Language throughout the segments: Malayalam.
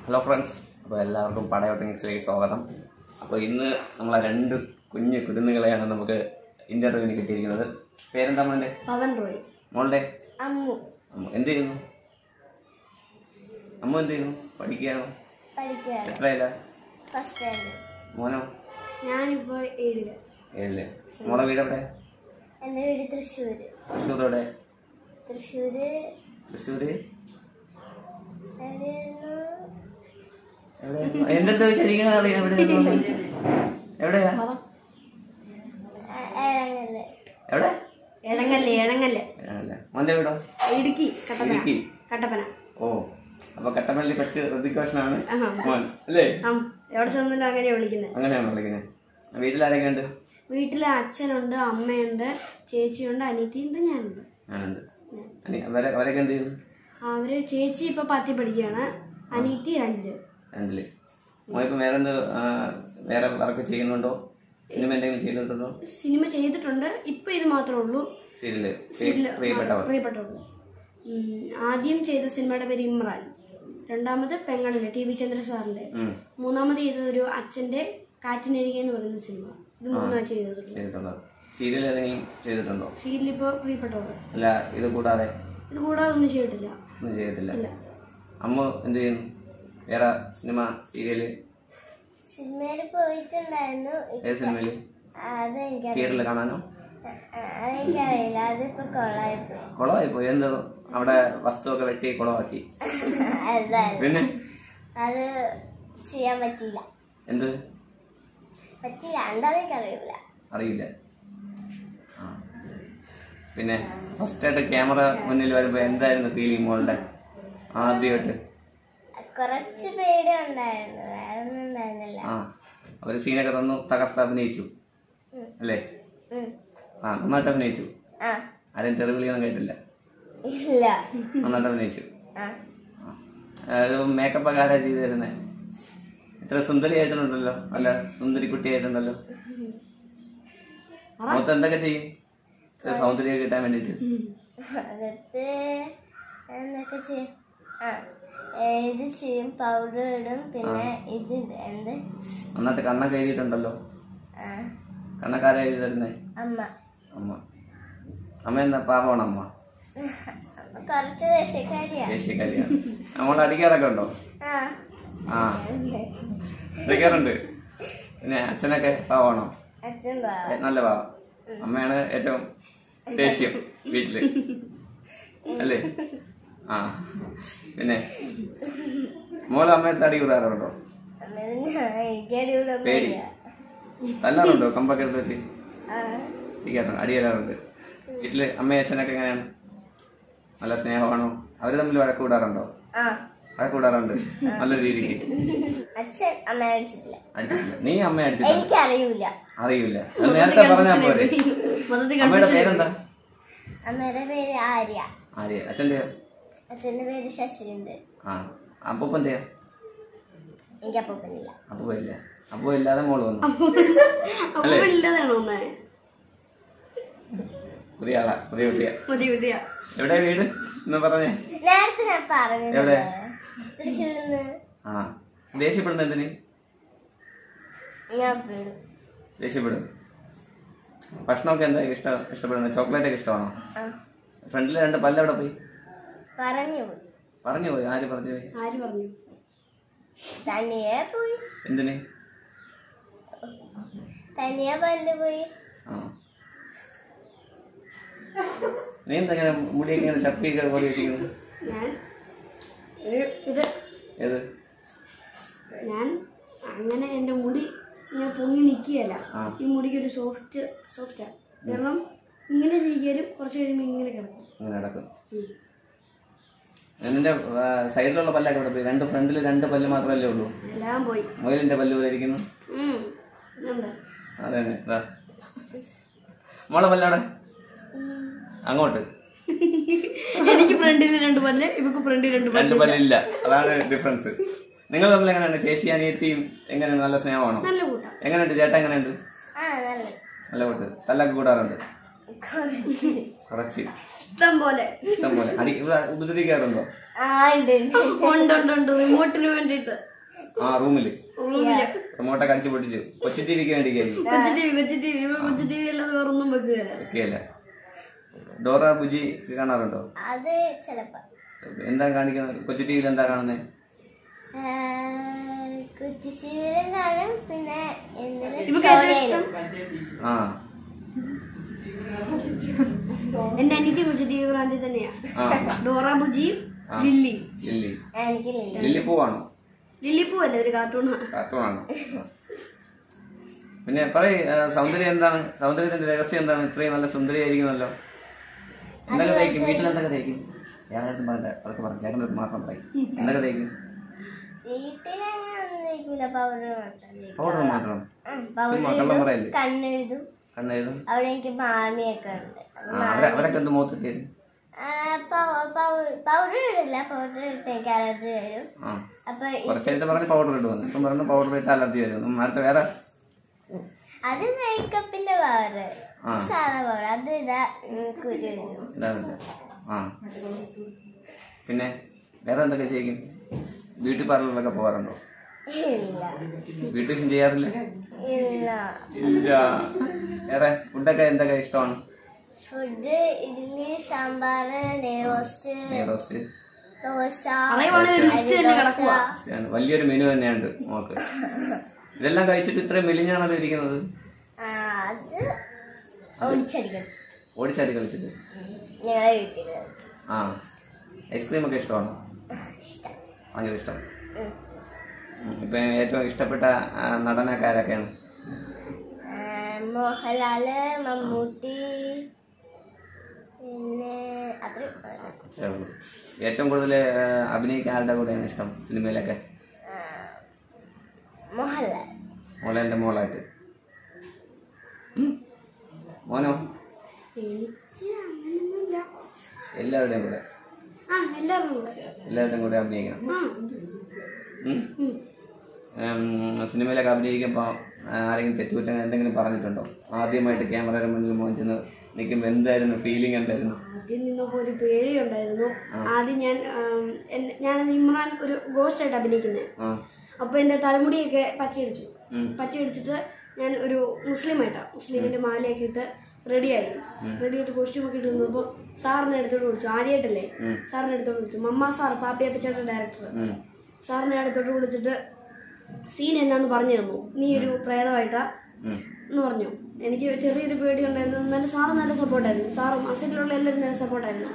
ഹലോ ഫ്രണ്ട്സ് അപ്പോൾ എല്ലാവർക്കും പടയോട്ടിങ്ങിലേക്ക് സ്വാഗതം അപ്പോൾ ഇന്ന് നമ്മളെ രണ്ട് കുഞ്ഞ് കുരുന്നുകളെയാണ് നമുക്ക് ഇൻ്റർവ്യൂവിന് കിട്ടിയിരിക്കുന്നത് പേരെന്താ മോൻ്റെ പവൻ റോയ് മോളുടെ അമ്മു അമ്മ എന്ത് ചെയ്യുന്നു അമ്മ എന്ത് ചെയ്യുന്നു പഠിക്കുകയാണോ പഠിക്കുകയാണ് എത്രയില്ല ഫസ്റ്റ് സ്റ്റാൻഡ് മോനോ ഞാനിപ്പോ ഏഴില് ഏഴില് മോളെ വീട് എവിടെ എൻ്റെ വീട് തൃശ്ശൂര് തൃശ്ശൂർ എവിടെ തൃശ്ശൂര് തൃശ്ശൂര് എവിടെയായിരുന്നു? എവിടെ എൻ്റെ അടുത്ത് ചോദിച്ചാൽ അറിയാം എവിടെ എവിടെയാ ആ, ഏഴാങ്കല്ല് എവിടെ എഴങ്ങല്ലേ എഴങ്ങല്ലേ അല്ല മോൻ്റെ വീടോ ഇടുക്കി കട്ടപ്പന ഇടുക്കി കട്ടപ്പന ഓ അപ്പൊ കട്ടപ്പള്ളി പച്ച് ഋതികോഷനാണ് ആഹാ. മോൻ അല്ലേ ആ എവിടെ ചെന്നാലും അങ്ങനെയാ വിളിക്കുന്നത് അങ്ങനെയാണോ വിളിക്കുന്നത് വീട്ടിൽ ആരൊക്കെ ഉണ്ട് വീട്ടിലെ അച്ഛനുണ്ട് അമ്മയുണ്ട് ചേച്ചിയുണ്ട് അനിയത്തിയുണ്ട് ഞാനുണ്ട് ഞാനുണ്ട് അനി അവരെ അവരൊക്കെ എന്ത് ചെയ്യുന്നു അവര് ചേച്ചി ഇപ്പൊ പത്തി പഠിക്കുകയാണ് അനിയത്തി രണ്ടില് രണ്ടില് മോനിപ്പം വേറെ എന്ത് ആ, വേറെ വർക്ക് ചെയ്യുന്നുണ്ടോ സിനിമ എന്തെങ്കിലും ചെയ്തിട്ടുണ്ടോ സിനിമ ചെയ്തിട്ടുണ്ട് ഇപ്പൊ ഇത് മാത്രമേ ഉള്ളൂ സീരിയല് സീരിയല് പ്രിയപ്പെട്ടവർ പ്രിയപ്പെട്ടവർ ഉം, ആദ്യം ചെയ്ത സിനിമയുടെ പേര് ഇമ്രാൻ രണ്ടാമത് പെങ്ങളിലെ ടി വി ചന്ദ്ര സാറിന്റെ ഉം, മൂന്നാമത് ചെയ്തത് ഒരു അച്ഛന്റെ കാറ്റിനരികെ എന്ന് പറയുന്ന സിനിമ ഇത് മൂന്നാ ചെയ്തിട്ടുള്ളൂ ചെയ്തിട്ടുണ്ടോ സീരിയൽ ഏതെങ്കിലും ചെയ്തിട്ടുണ്ടോ സീരിയൽ ഇപ്പൊ പ്രിയപ്പെട്ടവർ അല്ല ഇത് കൂടാതെ ഇത് കൂടാതെ ഒന്നും ചെയ്തിട്ടില്ല ഒന്നും ചെയ്തിട്ടില്ല ഇല്ല അമ്മ എന്ത് ചെയ്യുന്നു വേറെ സിനിമ സീരിയല് സിനിമയിൽ പോയിട്ടുണ്ടായിരുന്നു ഏത് സിനിമയില് അതെനിക്കറിയില്ല തിയേറ്ററിൽ കാണാനോ അതെനിക്കറിയില്ല അതിപ്പോ കൊള്ളായിപ്പോയി കുളമായി പോയി എന്ത് അവിടെ വസ്തുവൊക്കെ വെട്ടി കുളമാക്കി അതായത് പിന്നെ അത് ചെയ്യാൻ പറ്റിയില്ല എന്ത് പറ്റിയില്ല എന്താണെന്ന് എനിക്കറിയില്ല അറിയില്ല ആ. പിന്നെ ഫസ്റ്റ് ആയിട്ട് ക്യാമറ മുന്നിൽ വരുമ്പോ എന്തായിരുന്നു ഫീലിംഗ് മോളുടെ ആദ്യമായിട്ട് കുറച്ച് പേടി ഉണ്ടായിരുന്നു വേറെ ഒന്നും ഉണ്ടായിരുന്നില്ല ആ അവര് സീനൊക്കെ തന്നു തകർത്ത് അഭിനയിച്ചു അല്ലേ ഉം. ആ നന്നായിട്ട് അഭിനയിച്ചു ആ ആരും തെറിവിളിയൊന്നും കേട്ടില്ല ഇല്ല നന്നായിട്ട് അഭിനയിച്ചു ആ മേക്കപ്പ് ഒക്കെ ആരാ ചെയ്തു തരുന്നേ ഇത്ര സുന്ദരിയായിട്ടുണ്ടല്ലോ അല്ല സുന്ദരി കുട്ടിയായിട്ടുണ്ടല്ലോ മൊത്തം എന്തൊക്കെ ചെയ്യും ഇത്ര സൗന്ദര്യം കിട്ടാൻ വേണ്ടിട്ട് അകത്ത് എന്തൊക്കെ ചെയ്യും ആ ഏ, ഇത് ചെയ്യും പൗഡർ ഇടും പിന്നെ ഇത് എന്ത് നന്നായിട്ട് കണ്ണൊക്കെ എഴുതിയിട്ടുണ്ടല്ലോ ആ കണ്ണൊക്കെ ആരാ എഴുതി തരുന്നേ അമ്മ അമ്മ അമ്മ എന്താ പാവമാണ് അമ്മ അമ്മ കുറച്ച് ദേശക്കാരിയാ ദേശീയക്കാരിയാണ് നമ്മളെ അടിക്കാറൊക്കെ ഉണ്ടോ ആ ആ അടിക്കാറുണ്ട് പിന്നെ അച്ഛനൊക്കെ പാവമാണോ അച്ഛൻ പാവ ഏ, നല്ല പാവം അമ്മയാണ് ഏറ്റവും ദേഷ്യം വീട്ടില് അല്ലേ ആ പിന്നെ മോള് അമ്മയുടെ തടി കൂടാറുണ്ടോ അന്നേരം ഞാൻ എനിക്കടിയുടെ പേടി തല്ലാറുണ്ടോ കമ്പൊക്കെ എടുത്ത് വെച്ച് ആ ഇരിക്കാറുണ്ട് അടി തരാറുണ്ട് വീട്ടില് അമ്മയും അച്ഛനൊക്കെ എങ്ങനെയാണ് നല്ല സ്നേഹമാണോ അവര് തമ്മിൽ വഴക്ക് കൂടാറുണ്ടോ ആ വഴക്ക് കൂടാറുണ്ട് നല്ല രീതിക്ക് അച്ഛൻ അമ്മ അടിച്ചിട്ടില്ല അടിച്ചിട്ടില്ല നീ അമ്മയെ അടിച്ചിട്ടില്ല എനിക്കറിയില്ല അറിയില്ല അത് നേരത്തെ പറഞ്ഞാ പോരെ മൊത്തത്തിൽ അമ്മയുടെ പേരെന്താ അമ്മയുടെ പേര് ആര്യ ആര്യ അച്ഛന്റെ അച്ഛന്റെ പേര് ശശിന്ദ്രൻ ആ അപ്പൂപ്പന്റെയോ എനിക്ക് അപ്പൂപ്പനില്ല അപ്പൂപ്പ ഇല്ല അപ്പൂ ഇല്ലാതെ മോള് വന്നു അപ്പൊ ഇല്ലാതാണോ ഒന്നേ പുതിയ ആളാ പുതിയ കുട്ടിയാ മതി മതിയ എവിടെ വീട് എന്ന് പറഞ്ഞേ നേരത്തെ ഞാൻ പറഞ്ഞത് എവിടെ? തൃശ്ശൂരിന്ന് ആ ദേഷ്യപ്പെടുന്ന എന്തിന് ഞാൻ വീടും ദേഷ്യപ്പെടും ഭക്ഷണമൊക്കെ എന്താ ഇഷ്ടം ഇഷ്ടപ്പെടുന്നത് ചോക്ലേറ്റ് ഒക്കെ ഇഷ്ടമാണോ ആ ഫ്രണ്ടിൽ രണ്ട് പല്ല് എവിടെ പോയി പറഞ്ഞു പോയി പറഞ്ഞു പോയി ആര് പറഞ്ഞു പോയി ആര് പറഞ്ഞു തനിയെ പോയി എന്തിന് തനിയെ പല്ല് പോയി ആ നീ എന്താ ഇങ്ങനെ മുടിയൊക്കെ ഇങ്ങനെ ചപ്പിയൊക്കെ പോലെ വെച്ചിരിക്കുന്നത് ഞാൻ ഒരു ഇത് ഏത് ഞാൻ അങ്ങനെ എന്റെ മുടി ഇങ്ങനെ പൊങ്ങി നിൽക്കുകയല്ല ആ. ഈ മുടിക്ക് ഒരു സോഫ്റ്റ് സോഫ്റ്റാ കാരണം ഇങ്ങനെ ചെയ്യിക്കാലും കുറച്ച് കഴിയുമ്പോൾ ഇങ്ങനെ കിടക്കും ഇങ്ങനെ നടക്കും ഉം. നിന്റെ ആ, സൈഡിലുള്ള പല്ലൊക്കെ ഇവിടെ പോയി രണ്ട് ഫ്രണ്ടിൽ രണ്ട് പല്ല് മാത്രമല്ലേ ഉള്ളൂ എല്ലാം പോയി മുയലിന്റെ പല്ല് പോലെ ഇരിക്കുന്നു ഉം. ഇതുണ്ട്. അതെ തന്നെ ഇതാ മോളെ പല്ലവിടെ അങ്ങോട്ട് എനിക്ക് ഫ്രണ്ടിൽ രണ്ട് പല്ല് ഇവക്ക് ഫ്രണ്ടിൽ രണ്ട് പല്ല് രണ്ട് പല്ലില്ല അതാണ് ഡിഫറൻസ് നിങ്ങൾ തമ്മിൽ എങ്ങനെയാണ് ചേച്ചി അനിയത്തിയും എങ്ങനെയാണ് നല്ല സ്നേഹമാണോ നല്ല കൂട്ടാ എങ്ങനെയുണ്ട് ചേട്ടൻ എങ്ങനെയുണ്ട് ആ നല്ലത് നല്ല കൂട്ട് തല്ലൊക്കെ കൂടാറുണ്ട് കുറച്ച് കുറച്ച് ഇഷ്ടം പോലെ ഇഷ്ടം പോലെ അടി ഇവിടെ ഉപദ്രവിക്കാറുണ്ടോ ആ ഉണ്ട് ഉണ്ട് ഉണ്ട് ഉണ്ട് ഉണ്ട് റിമോട്ടിന് വേണ്ടിയിട്ട് ആ റൂമില് റൂമില് റിമോട്ടൊക്കെ അടിച്ച് പൊട്ടിച്ച് കൊച്ചു ടി വിക്ക് വേണ്ടിക്കായിരിക്കും കൊച്ചു ടി വി കൊച്ചു ടി വി കൊച്ചു ടി വി അല്ലാതെ വേറൊന്നും വെക്കുകയില്ല ഒക്കെയല്ല ഡോറ ബുജി കാണാറുണ്ടോ അത് ചിലപ്പോ എന്താ കാണിക്കുന്നത് കൊച്ചു ടി വിയിൽ എന്താ കാണുന്നത് കുറ്റിച്ചീവരം കാണും പിന്നെ ഇവക്ക് ഏറ്റവും ഇഷ്ടം ആ എന്റെ അനിയത്തി കൊച്ചു ടി വി ഭ്രാന്തി തന്നെയാ ആ ഡോറ ബുജിയും ലില്ലി ലില്ലി എനിക്കില്ല ലില്ലി പൂവാണോ ലില്ലി പൂവല്ലേ ഒരു കാർട്ടൂണാണ് കാർട്ടൂണാണോ പിന്നെ പറയ് ആ, സൗന്ദര്യം എന്താണ് സൗന്ദര്യത്തിന്റെ രഹസ്യം എന്താണ് ഇത്രയും നല്ല സുന്ദരിയായിരിക്കുമല്ലോ എന്തൊക്കെ തയ്ക്കും വീട്ടിൽ എന്തൊക്കെ തയ്ക്കും ഞാനായിട്ടും പറയട്ടെ അതൊക്കെ പറഞ്ഞു ചേട്ടൻ്റെ അടുത്ത് മാത്രം പറയും എന്തൊക്കെ തയ്ക്കും വീട്ടിലങ്ങനെ ഒന്നും തേക്കൂല പൗഡർ മാത്രം തേക്കും. പൗഡർ മാത്രം ഉം, powder ചുമ്മാ കള്ളം പറയല്ലേ കണ്ണെഴുതും കണ്ണെഴുതും അവിടെ എനിക്ക് മാമിയൊക്കെ ഉണ്ട് ആ അവരെ അവരൊക്കെ എന്ത് മുഖത്തെത്തിയത് പൗഡർ ഇടില്ല പൗഡർ ഇട്ട് എനിക്ക് അലർജി വരും ആ അപ്പൊ ഈ- കുറച്ച് നേരത്തെ പറഞ്ഞ് പൗഡർ ഇടുവന്നു ഇപ്പം പറഞ്ഞു പൗഡർ ഇട്ട് അലർജി വരും അടുത്ത വേറെ അത് മേക്കപ്പിന്റെ പൗഡർ ആ. സാധാ പൗഡർ അത് ഇതാ ഉം, കുരു വരും ഇതാണല്ലേ ആ പിന്നെ വേറെ എന്തൊക്കെ ചെയ്യും ബ്യൂട്ടി പാർലറിലൊക്കെ പോകാറുണ്ടോ ഇല്ല വീട്ടിൽ ചെയ്യാറില്ല ഇല്ല ഇല്ല വേറെ ഫുഡൊക്കെ എന്തൊക്കെ ഇഷ്ടമാണ് ഫുഡ് ഇഡ്ഡലി സാമ്പാറ് നെയ്റോസ്റ്റ് നെയ്റോസ്റ്റ് ദോശ പറയുവാണെങ്കിൽ ഒരു ലിസ്റ്റ് തന്നെ കിടക്കുക ആണ്. വലിയൊരു മെനു തന്നെയുണ്ട് നോക്ക് ഇതെല്ലാം കഴിച്ചിട്ട് ഇത്രയും മെലിഞ്ഞാണല്ലോ ഇരിക്കുന്നത് ആ, അത് ഒളിച്ചടിക്കണം ഓടിച്ചാടി കളിച്ചിട്ട് ഞങ്ങളെ വീട്ടില് ആ ഐസ്ക്രീം ഒക്കെ ഇഷ്ടമാണോ ഭയങ്കര ഇഷ്ടം ഉം. ഉം. ഇപ്പൊ ഏറ്റവും ഇഷ്ടപ്പെട്ട ആ, നടനൊക്കെ ആരൊക്കെയാണ് ആ, മോഹൻലാല് മമ്മൂട്ടി പിന്നെ അത്ര അത്രേ ഉള്ളൂ. ഏറ്റവും കൂടുതൽ അഭിനയിക്കാൻ ആരുടെ കൂടെയാണ് ഇഷ്ടം സിനിമയിലൊക്കെ മോഹൻലാൽ മോളെന്റെ മോളായിട്ട് ഉം. മോനോ എനിക്ക് അങ്ങനെയൊന്നുമില്ല എല്ലാവരുടെയും കൂടെ ആ എല്ലാവരും കൂടെ എല്ലാവരുടെയും കൂടെ അഭിനയിക്കണം ആ ഉം. ഉം. ഉം, സിനിമയിലൊക്കെ അഭിനയിക്കുമ്പോൾ ആരെങ്കിലും തെറ്റുകുറ്റങ്ങൾ എന്തെങ്കിലും പറഞ്ഞിട്ടുണ്ടോ ആദ്യമായിട്ട് ക്യാമറയുടെ മുന്നിൽ മോൻ ചെന്ന് നിൽക്കുമ്പോൾ എന്തായിരുന്നു ഫീലിംഗ് എന്തായിരുന്നു ആദ്യം നിന്നപ്പോൾ ഒരു പേടിയുണ്ടായിരുന്നു ആദ്യം ഞാൻ ആം, എൻ- ഞാനത് ഇമ്രാൻ ഒരു ഗോസ്റ്റ് ആയിട്ട് അഭിനയിക്കുന്നത് ആ അപ്പോൾ എൻ്റെ തലമുടിയൊക്കെ പച്ചയടിച്ചു ഉം. പച്ചയടിച്ചിട്ട് ഞാൻ ഒരു മുസ്ലിം ആയിട്ടാണ് മുസ്ലിമിൻ്റെ മാലയൊക്കെ ഇട്ട് റെഡിയായി റെഡി ആയിട്ട് കോസ്റ്റ്യൂം ഒക്കെ ഇട്ട് നിന്നപ്പോൾ സാറിനെ എടുത്തോട്ട് വിളിച്ചു ആദ്യമായിട്ടല്ലേ സാറിനെ എടുത്തോട്ട് വിളിച്ചു മമ്മ സാർ പാപ്പിയപ്പച്ചയുടെ ഡയറക്ടർ ഉം. സാറിനെ അടുത്തോട്ട് വിളിച്ചിട്ട് സീൻ എന്നാന്ന് പറഞ്ഞു തന്നു നീ ഒരു പ്രേതമായിട്ടാ ഉം. എന്ന് പറഞ്ഞു എനിക്ക് ചെറിയൊരു പേടി ഉണ്ടായിരുന്നു എന്നാലും സാറ് നല്ല സപ്പോർട്ടായിരുന്നു സാറും അസറ്റിലുള്ള എല്ലാവരും നല്ല സപ്പോർട്ടായിരുന്നു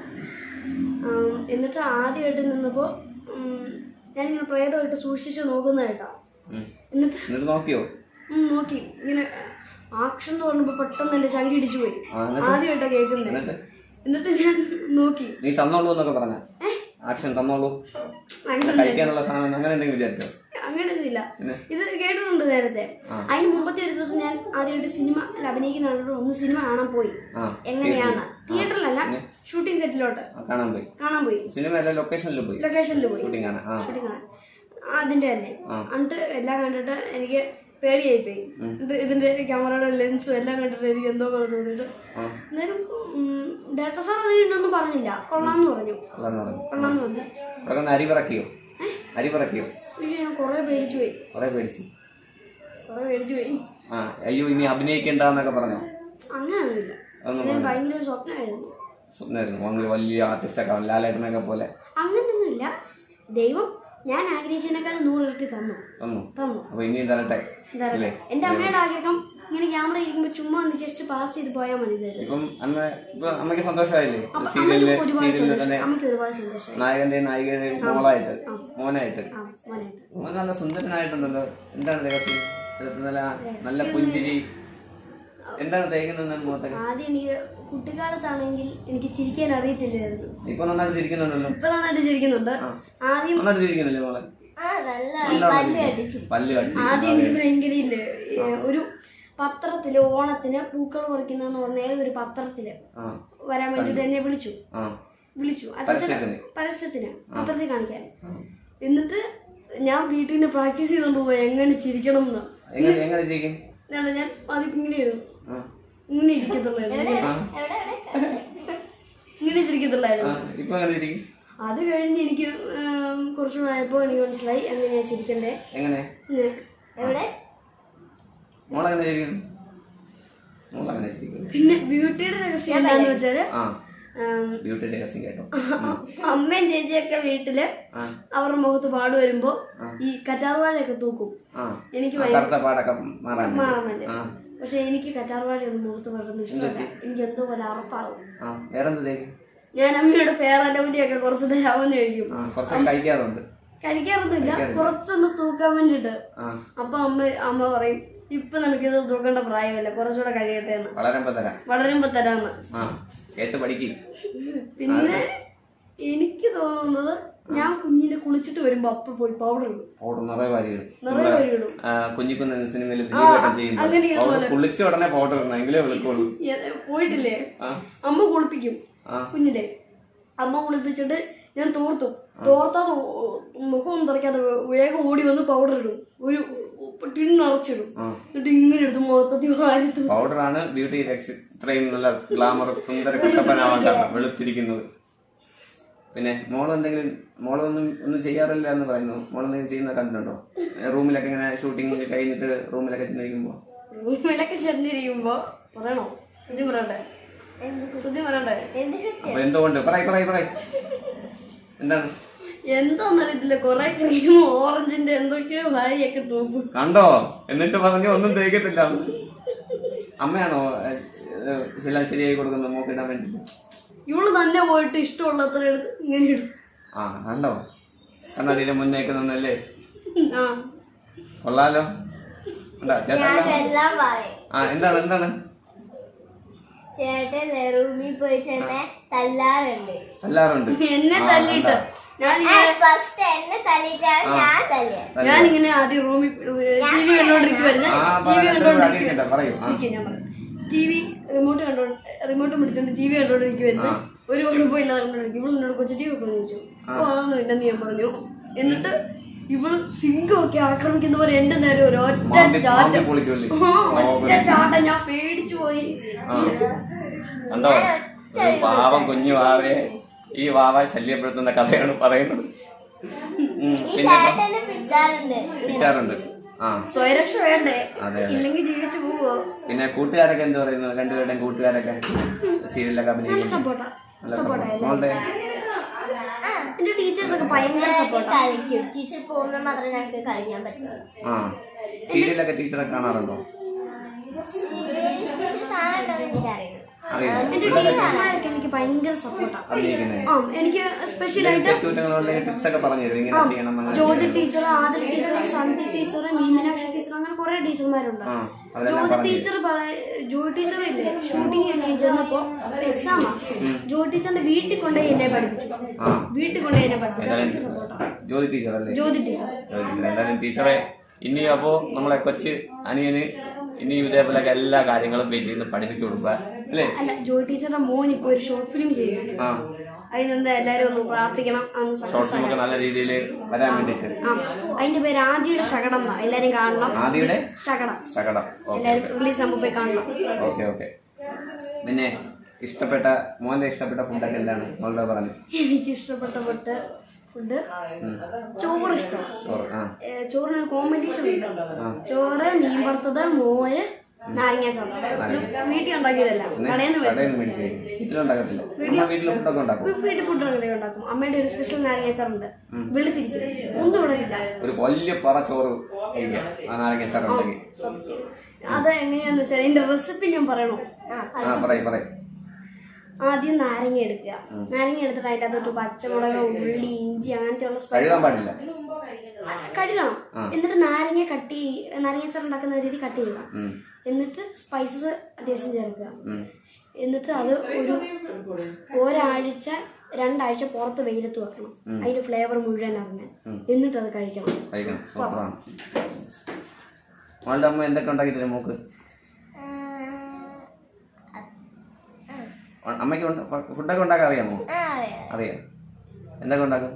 ആം, എന്നിട്ട് ആദ്യമായിട്ട് നിന്നപ്പോൾ ഞാനിങ്ങനെ പ്രേതമായിട്ട് സൂക്ഷിച്ച് നോക്കുന്നതായിട്ടാ ഉം. എന്നിട്ട് എന്നിട്ട് നോക്കിയോ ഉം, നോക്കി ഇങ്ങനെ ആക്ഷൻ എന്ന് പറഞ്ഞപ്പോൾ പെട്ടെന്ന് എൻ്റെ ചങ്കി ഇടിച്ചു പോയി ആ, എന്നിട്ട്? ആദ്യമായിട്ടാ കേൾക്കുന്നത് എന്നിട്ട് എന്നിട്ട് ഞാൻ നോക്കി നീ തന്നോളൂ എന്നൊക്കെ പറഞ്ഞ ആക്ഷൻ തന്നോളൂ അങ്ങനെ കഴിക്കാനുള്ള സാധനം അങ്ങനെ എന്തെങ്കിലും വിചാരിച്ചോ അങ്ങനെയൊന്നുമില്ല ഇത് കേട്ടിട്ടുണ്ട് നേരത്തെ അതിന് മുമ്പത്തെ ഒരു ദിവസം ഞാൻ ആദ്യമായിട്ട് സിനിമ അഭിനയിക്കുന്ന ആളോട് ഒന്ന് സിനിമ കാണാൻ പോയി ആ എങ്ങനെയാന്ന് തിയേറ്ററിലല്ല ഷൂട്ടിംഗ് സെറ്റിലോട്ട് ആ, കാണാൻ പോയി കാണാൻ പോയി സിനിമ എല്ലാ ലൊക്കേഷനിൽ പോയി ലൊക്കേഷനിൽ പോയി ഷൂട്ടിംഗ് ആണ് ആ ഷൂട്ടിംഗ് കാണാൻ അതിന്റെ തന്നെ എന്നിട്ട് എല്ലാം കണ്ടിട്ട് എനിക്ക് പേടിയായി പോയി എന്നിട്ട് ഇതിന്റെ ക്യാമറയുടെ ലെൻസും എല്ലാം കണ്ടിട്ട് എനിക്ക് എന്തോ പോലെ തോന്നിയിട്ട് ആ അന്നേരം ഡയറക്ടർ സാർ അതിനൊന്നും പറഞ്ഞില്ല കൊള്ളാന്ന് പറഞ്ഞു അതാണ് പറഞ്ഞു കൊള്ളാന്ന് പറഞ്ഞു ഇവിടെ ഒന്ന് അരി പറക്കിയോ അരി പറക്കിയോ അയ്യോ ഞാൻ കുറെ പേടിച്ചു പോയി കുറെ പേടിച്ചു കുറെ പേടിച്ചു പോയി ആ അയ്യോ ഇനി അഭിനയിക്കണ്ടെന്നൊക്കെ പറഞ്ഞോ അങ്ങനെയൊന്നുമില്ല അതൊന്നും ഇത് ഭയങ്കര ഒരു സ്വപ്നമായിരുന്നു സ്വപ്നമായിരുന്നു അങ്ങനെ വലിയ ആർട്ടിസ്റ്റൊക്കെ ആവും ലാലേട്ടനൊക്കെ പോലെ അങ്ങനെയൊന്നുമില്ല ദൈവം ഞാൻ ആഗ്രഹിച്ചതിനേക്കാളും നൂറിരട്ടി തന്നു തന്നു തന്നു അപ്പൊ ഇനിയും തരട്ടെ എന്താ പറയുക എന്റെ അമ്മയുടെ ആഗ്രഹം ഇങ്ങനെ ക്യാമറ ഇരിക്കുമ്പോ ചുമ്മാ ഒന്ന് ജസ്റ്റ് പാസ് ചെയ്ത് പോയാൽ മതി ഇതായിരുന്നു ഇപ്പം അന്ന് ഇപ്പൊ അമ്മയ്ക്ക് സന്തോഷമായില്ലേ അപ്പൊ സീരിയലില് അമ്മയ്ക്ക് ഒരുപാട് സീരിയലിൽ തന്നെ സന്തോഷം അമ്മയ്ക്ക് ഒരുപാട് സന്തോഷമായി നായകന്റെയും നായികയുടെയും മോളായിട്ട് മോനായിട്ട് ആ മോനായിട്ട് മോൻ നല്ല സുന്ദരനായിട്ടുണ്ടല്ലോ എന്താണ് രഹസ്യം ഇതിനകത്ത് നല്ല നല്ല പുഞ്ചിരി എന്താണ് തേക്കുന്നത് മുഖത്തൊക്കെ ആദ്യം എനിക്ക് കുട്ടിക്കാലത്താണെങ്കിൽ എനിക്ക് ചിരിക്കാൻ അറിയത്തില്ലായിരുന്നു ഇപ്പൊ നന്നായിട്ട് ചിരിക്കുന്നുണ്ടല്ലോ ഇപ്പൊ നന്നായിട്ട് ചിരിക്കുന്നുണ്ട് ആദ്യം നന്നായിട്ട് ചിരിക്കുന്നില്ലേ മോളെ ആ നല്ല പല്ല് കടിച്ചു പല്ല് കടിച്ചു ആദ്യം എനിക്ക് ഭയങ്കര ഇല്ലേ ഏ, ഒരു പത്രത്തില് ഓണത്തിന് പൂക്കൾ പറിക്കുന്നതെന്ന് പറഞ്ഞ ഏതൊരു പത്രത്തില് ആ വരാൻ വേണ്ടിട്ട് എന്നെ വിളിച്ചു ആ വിളിച്ചു അത് പരസ്യത്തിന് പരസ്യത്തിന് പത്രത്തിൽ കാണിക്കാൻ എന്നിട്ട് ഞാൻ വീട്ടിൽ നിന്ന് പ്രാക്ടീസ് ചെയ്തോണ്ട് പോയി എങ്ങനെ ചിരിക്കണം എന്ന് എങ്ങനെ എങ്ങനെ ചിരിക്കും ഞാൻ ഞാൻ ആദ്യം ഇങ്ങനെ ഇരുന്നു ആ ഇങ്ങനെ ഇരിക്കത്തുള്ളായിരുന്നു ഇങ്ങനെ. ആ എവിടെ എവിടെ ഇങ്ങനെ ആ, ചിരിക്കത്തുള്ളായിരുന്നു ഇപ്പൊ അങ്ങനെ ഇരിക്കും അത് കഴിഞ്ഞ് എനിക്ക് ഉം, കുറച്ചുകൂടെ ആയപ്പോൾ എനിക്ക് മനസ്സിലായി എങ്ങനെയാ ചിരിക്കണ്ടേ എങ്ങനെ ഇങ്ങനെ. എവിടെ മോളെങ്ങനെ ഇരിക്കുന്നു മോളെങ്ങനെ ഇരിക്കുന്നു പിന്നെ ബ്യൂട്ടിയുടെ രഹസ്യം എന്താന്ന് വെച്ചാല് ആ ഉം, ബ്യൂട്ടിയുടെ രഹസ്യം കേട്ടോ അമ്മയും ചേച്ചിയൊക്കെ വീട്ടില് ആ അവരുടെ മുഖത്ത് പാട് വരുമ്പോ ഈ കറ്റാർവാഴയൊക്കെ തൂക്കും ആ എനിക്ക് ആ, കറുത്ത പാടൊക്കെ മാറാൻ മാറാൻ വേണ്ടി ആ പക്ഷെ എനിക്ക് കറ്റാർവാഴയൊന്നും മുഖത്ത് പടർന്ന് ഇഷ്ടമല്ല എനിക്ക് എന്തോ പോലെ അറപ്പാകും ആ വേറെന്ത് തേക്കും ഞാൻ അമ്മയോട് ഫെയർ ഒക്കെ കുറച്ച് തരാമെന്ന് ചോദിക്കും ആ കുറച്ചൊക്കെ കഴിക്കാറുണ്ട് കഴിക്കാറൊന്നുമില്ല കുറച്ചൊന്ന് തൂക്കാൻ വേണ്ടിട്ട് ആ അപ്പൊ അമ്മ അമ്മ പറയും ഇപ്പൊ നിനക്കിത് തൂക്കേണ്ട പ്രായമല്ല കുറച്ചുകൂടെ കഴിയട്ടെ എന്ന് വളരുമ്പോ തരാം വളരുമ്പോ തരാന്ന് ആ കേട്ട് പഠിക്കും പിന്നെ എനിക്ക് തോന്നുന്നത് ഞാൻ കുഞ്ഞിനെ കുളിച്ചിട്ട് വരുമ്പോ അപ്പൊ പോയി പൗഡർ ഇടും പൗഡർ നിറയെ വാരിയിടും നിറയെ വരി ഇടും കുഞ്ഞിക്കുന്ന സിനിമയിൽ ദിലീപേട്ടൻ ചെയ്യുമ്പോൾ അങ്ങനെ പൗഡർ കുളിച്ച ഉടനെ പൗഡർ ഇടണം എങ്കിലേ വെളുക്കുള്ളൂ ഏ- പോയിട്ടില്ലേ ആ അമ്മ കുളിപ്പിക്കും ആ. കുഞ്ഞിനെ അമ്മ കുളിപ്പിച്ചിട്ട് ഞാൻ തോർത്തു തോർത്താതെ മുഖം തുറക്കാതെ വേഗം ഓടി വന്ന് പൗഡർ ഇടും ഒരു ടിന്നറച്ചിടും ആ. എന്നിട്ട് ഇങ്ങനെ എടുത്ത് മൊത്തത്തിൽ വാരി തൂ- പൗഡറാണ് ബ്യൂട്ടി രക്ഷ ഇത്രയും നല്ല ഗ്ലാമർ സുന്ദര കട്ടപ്പനാവാൻ കാരണം വെളുത്തിരിക്കുന്നത് പിന്നെ മോള് എന്തെങ്കിലും മോളൊന്നും ഒന്നും ചെയ്യാറില്ല എന്ന് പറയുന്നു മോളെന്തെങ്കിലും ചെയ്യുന്ന കണ്ടിട്ടുണ്ടോ റൂമിലൊക്കെ ഇങ്ങനെ ഷൂട്ടിംഗ് കഴിഞ്ഞിട്ട് റൂമിലൊക്കെ ചെന്നിരിക്കുമ്പോ റൂമിലൊക്കെ ചെന്നിരിക്കുമ്പോ പറയണോ സത്യം പറയണ്ടേ സത്യം പറയണ്ടേ എന്ത് അപ്പൊ എന്തുകൊണ്ട് പറയ് പറയ് പറയ് എന്താണ് എന്താന്നറിയത്തില്ല കൊറേ ക്രീം ഓറഞ്ചിന്റെ എന്തൊക്കെയോ ഭാര്യയൊക്കെ നോക്കും കണ്ടോ എന്നിട്ട് പറഞ്ഞു ഒന്നും തേക്കത്തില്ല അമ്മയാണോ ഏ, ഏ, എല്ലാം ശരിയായി കൊടുക്കുന്നത് മോക്കിടാൻ വേണ്ടി ഇവള് തന്നെ പോയിട്ട് ഇഷ്ടമുള്ളത്ര എടുത്ത് ഇങ്ങനെ ഇടും ആ കണ്ടോ കണ്ണാടിയിലെ മുന്നേക്ക് നിന്നല്ലേ ആ കൊള്ളാലോ കണ്ടാ ചേട്ടാ ഞാൻ എല്ലാം പറയും ആ എന്താണ് എന്താണ് ചേട്ടൻ റൂമിൽ പോയിട്ട് എന്നെ തല്ലാറുണ്ട് എല്ലാറുണ്ട് എന്നെ തല്ലിട്ട് ഞാനിങ്ങനെ ഫസ്റ്റ് എന്നെ തല്ലിട്ടാണ് ഞാൻ തല്ലിയത് ഞാനിങ്ങനെ ആദ്യം റൂമിൽ ടി വി കണ്ടോണ്ടിരിക്കുവായിരുന്നു ആ ടി വി കണ്ടോണ്ടിരിക്കും അറിയിക്കട്ടെ പറയൂ ആ ഞാൻ പറയാം ടി വി റിമോട്ട് കണ്ടോ റിമോട്ട് പിടിച്ചോണ്ട് ടി വി കണ്ടോണ്ടിരിക്കുവായിരുന്നു ഒരു കുഴപ്പമില്ലാതെ കണ്ടോണ്ടിരിക്കും ഇവള് എന്നോട് കൊച്ചു ടി വി ഒക്കെ ചോദിച്ചു അപ്പൊ അതൊന്നും ഇല്ലെന്ന് ഞാൻ പറഞ്ഞു എന്നിട്ട് ഇവള് സിംഗം ഒക്കെ ആക്രമിക്കുന്ന പോലെ എന്റെ നേരെ ഒരു ഒറ്റ മാന്തി- ചാട്ടം മാന്തി പൊളിക്കുമല്ലേ? ആ, ഒറ്റ ചാട്ടം ഞാൻ പേടിച്ചു പോയി ആ. കണ്ടോ ഒരു പാവം കുഞ്ഞു വാവയെ ഈ വാവ ശല്യപ്പെടുത്തുന്ന കഥയാണ് പറയുന്നത് ഉം, ഈ പിന്നെ ചേട്ടനെ പിച്ചാറുണ്ട് പിച്ചാറുണ്ട് ആ സ്വയരക്ഷ വേണ്ടേ അതെ, അതെ. ഇല്ലെങ്കിൽ ജീവിച്ചു പോവോ പിന്നെ കൂട്ടുകാരൊക്കെ എന്ത് പറയുന്നു രണ്ടുപേരുടെയും കൂട്ടുകാരൊക്കെ സീരിയലൊക്കെ അഭിനയിക്കുന്നു സപ്പോർട്ടാ നല്ല support. മോളുടെ എന്റെ ടീച്ചേഴ്സ് ഒക്കെ ഭയങ്കര സപ്പോർട്ടാ കളിക്കും ടീച്ചർ പോകുമ്പോൾ മാത്രമേ ഞങ്ങൾക്ക് കളിക്കാൻ പറ്റുള്ളൂ ആ സീരിയലൊക്കെ ടീച്ചറൊക്കെ കാണാറുണ്ടോ ടീച്ചർ കാണണ്ടോ എനിക്കറിയില്ല അറിയില്ല എന്റെ ടീച്ചർമാരൊക്കെ എനിക്ക് ഭയങ്കര സപ്പോർട്ടാ അഭിനയിക്കുന്നത് ആ എനിക്ക് സ്പെഷ്യൽ ആയിട്ട് തെറ്റുകുറ്റങ്ങളുണ്ടെങ്കിൽ ടിപ്സ് ഒക്കെ പറഞ്ഞു തരും ഇങ്ങനെ ചെയ്യണം അങ്ങനെ Jyoti teacher Adil teacher Sandhi teacher Meenakshi teacher അങ്ങനെ കുറെ ടീച്ചർമാരുണ്ട് ആ അവരെല്ലാം ജ്യോതി പറഞ്ഞു ടീച്ചർ ജ്യോതി ടീച്ചർ ഇല്ലേ ഷൂട്ടിംഗ് കഴിഞ്ഞ് ചെന്നപ്പോ എക്സാമാ ജ്യോതി ടീച്ചറിന്റെ വീട്ടിൽ കൊണ്ടുപോയി എന്നെ പഠിപ്പിച്ചു ആ വീട്ടിൽ കൊണ്ടുപോയി എന്നെ പഠിപ്പിച്ചു എന്തായാലും എനിക്ക് സപ്പോർട്ടാ ജ്യോതി ടീച്ചർ അല്ലേ ജ്യോതി ടീച്ചർ ജ്യോതി ടീച്ചർ എന്തായാലും ടീച്ചറെ ഇനി അപ്പോ നമ്മളെ കൊച്ച് അനിയന് ഇനിയും ഇതേപോലൊക്കെ എല്ലാ കാര്യങ്ങളും വീട്ടിൽ നിന്ന് പഠിപ്പിച്ചു കൊടുക്കുക അല്ലേ അല്ല ജോയി ടീച്ചറുടെ മോൻ ഇപ്പൊ ഒരു ഷോർട്ട് ഫിലിം ചെയ്യുന്നുണ്ട് ആ അതിനെന്താ എല്ലാരും ഒന്ന് പ്രാർത്ഥിക്കണം അന്ന് ഷോർട്ട് സക്സസ് ഫിലിമൊക്കെ നല്ല രീതിയിൽ വരാൻ വേണ്ടിയിട്ട് ആ അതിന്റെ പേര് ആദിയുടെ ശകടം എന്നാ എല്ലാരും കാണണം ആദ്യയുടെ ശകടം ശകടം ഓക്കെ എല്ലാരും റിലീസ് ആകുമ്പോ പോയി കാണണം ഓക്കെ ഓക്കെ പിന്നെ ഇഷ്ടപ്പെട്ട മോന്റെ ഇഷ്ടപ്പെട്ട ഫുഡൊക്കെ എന്താണ് മോളുടെ പറഞ്ഞു എനിക്ക് ഇഷ്ടപ്പെട്ട ഫുഡ് ഫുഡ് ചോറ് ഇഷ്ടം ചോറ് ആ ചോറിന് ഒരു കോമ്പറ്റീഷൻ ഉണ്ട് ചോറ് മീൻ വറുത്തത് മോര് നാരങ്ങ സാധനം വീട്ടിൽ ഉണ്ടാക്കിയതല്ല കടയിൽ നിന്ന് കടയിൽ നിന്ന് മേടിച്ച് വീട്ടിലുണ്ടാക്കത്തില്ല നമ്മൾ വീട്ടിൽ ഫുഡൊക്കെ ഉണ്ടാക്കും വീട്ടിൽ ഫുഡ് അങ്ങനെ ഉണ്ടാക്കും അമ്മയുടെ ഒരു സ്പെഷ്യൽ നാരങ്ങ സാറുണ്ട് വെളുത്തിരിക്കും ഒന്നും ഇടത്തില്ല ഒരു വലിയ പറ ചോറ് കഴിക്കാം ആ നാരങ്ങ സാർ ഉണ്ടെങ്കിൽ സത്യം അത് എങ്ങനെയാന്ന് വെച്ചാൽ അതിന്റെ റെസിപ്പി ഞാൻ പറയണോ ആ പറയും പറയും ആദ്യം നാരങ്ങ എടുക്കുക നാരങ്ങ എടുത്തിട്ട് അതിന്റെ അകത്തോട്ട് പച്ചമുളക് ഉള്ളി ഇഞ്ചി അങ്ങനത്തെ ഉള്ള കഴുകാൻ സ്പൈസസ് പാടില്ല കഴുകണം എന്നിട്ട് നാരങ്ങ കട്ടി നാരങ്ങ അച്ചാർ ഉണ്ടാക്കുന്ന രീതി കട്ട് ചെയ്യുക ഉം. എന്നിട്ട് സ്പൈസസ് അത്യാവശ്യം ചേർക്കുക ഉം. എന്നിട്ട് അത് ഒരു ഒരാഴ്ച രണ്ടാഴ്ച പുറത്ത് വെയിലത്ത് വെക്കണം അതിന്റെ ഫ്ലേവർ മുഴുവൻ അറിഞ്ഞാൽ എന്നിട്ട് അത് കഴിക്കണം കഴിക്കണം സൂപ്പറാണ് മോളുടെ അമ്മ എന്തൊക്കെ ഉണ്ടാക്കി തരും മോക്ക് അമ്മയ്ക്ക് ഉണ്ട്- ഫ- ഫുഡൊക്കെ ഉണ്ടാക്കാൻ അറിയാമോ ആ അറിയാം അറിയാം എന്തൊക്കെ ഉണ്ടാക്കും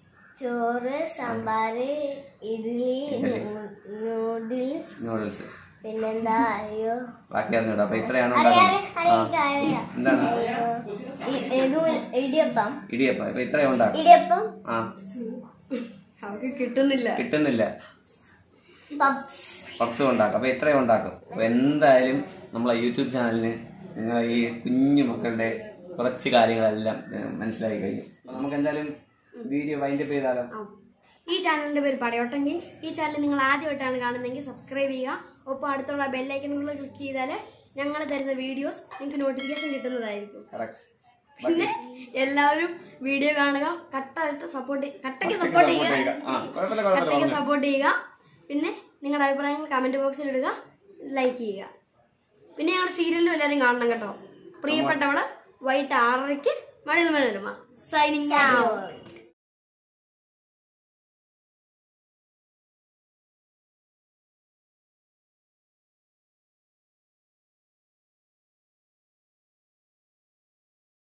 ചോറ് സാമ്പാറ് ഇഡ്ഡലി നൂ- നൂഡിൽസ് നൂഡിൽസ് പിന്നെന്താ അയ്യോ ബാക്കി അറിഞ്ഞൂടാ അപ്പൊ ഇത്രയാണ് അറിയാം ഉണ്ടാക്കുന്നത് അറിയാം അറിയാം എന്താണ് ഇ- ഇത് ഇടിയപ്പം ഇടിയപ്പം ഇപ്പൊ ഇത്രയും ഉണ്ടാക്കും ഇടിയപ്പം ആ അവർക്ക് കിട്ടുന്നില്ല കിട്ടുന്നില്ല പപ്സ് പപ്സും ഉണ്ടാക്കും അപ്പൊ ഇത്രയും ഉണ്ടാക്കും അപ്പൊ എന്തായാലും നമ്മളെ യൂട്യൂബ് ചാനലിന് നിങ്ങൾ ഈ കുഞ്ഞു മക്കളുടെ കുറച്ച് കാര്യങ്ങളെല്ലാം ഏഹ്, മനസ്സിലായി കഴിഞ്ഞു അപ്പൊ നമുക്ക് എന്തായാലും വീഡിയോ വൈൻഡപ്പ് ചെയ്താലോ ആ. ഈ ചാനലിന്റെ പേര് പടയോട്ടം കിങ്സ് ഈ ചാനൽ നിങ്ങൾ ആദ്യമായിട്ടാണ് കാണുന്നതെങ്കിൽ സബ്സ്ക്രൈബ് ചെയ്യുക ഒപ്പം അടുത്തുള്ള ബെല്ലൈക്കണുകൾ ക്ലിക്ക് ചെയ്താൽ ഞങ്ങൾ തരുന്ന വീഡിയോസ് നിങ്ങൾക്ക് നോട്ടിഫിക്കേഷൻ കിട്ടുന്നതായിരിക്കും കറക്റ്റ് പിന്നെ എല്ലാവരും വീഡിയോ കാണുക കട്ടായിട്ട് സപ്പോർട്ട് കട്ടയ്ക്ക് സപ്പോർട്ട് ചെയ്യുക ആ കുഴപ്പമില്ല കുഴപ്പമില്ല കട്ടയ്ക്ക് സപ്പോർട്ട് ചെയ്യുക പിന്നെ നിങ്ങളുടെ അഭിപ്രായങ്ങൾ കമന്റ് ബോക്സിൽ ഇടുക ലൈക്ക് ചെയ്യുക പിന്നെ ഞങ്ങളുടെ സീരിയലിലും എല്ലാവരും കാണണം കേട്ടോ പ്രിയപ്പെട്ടവള് വൈകിട്ട് ആറരയ്ക്ക് മഴയിൽ മനോരമ സൈനിങ്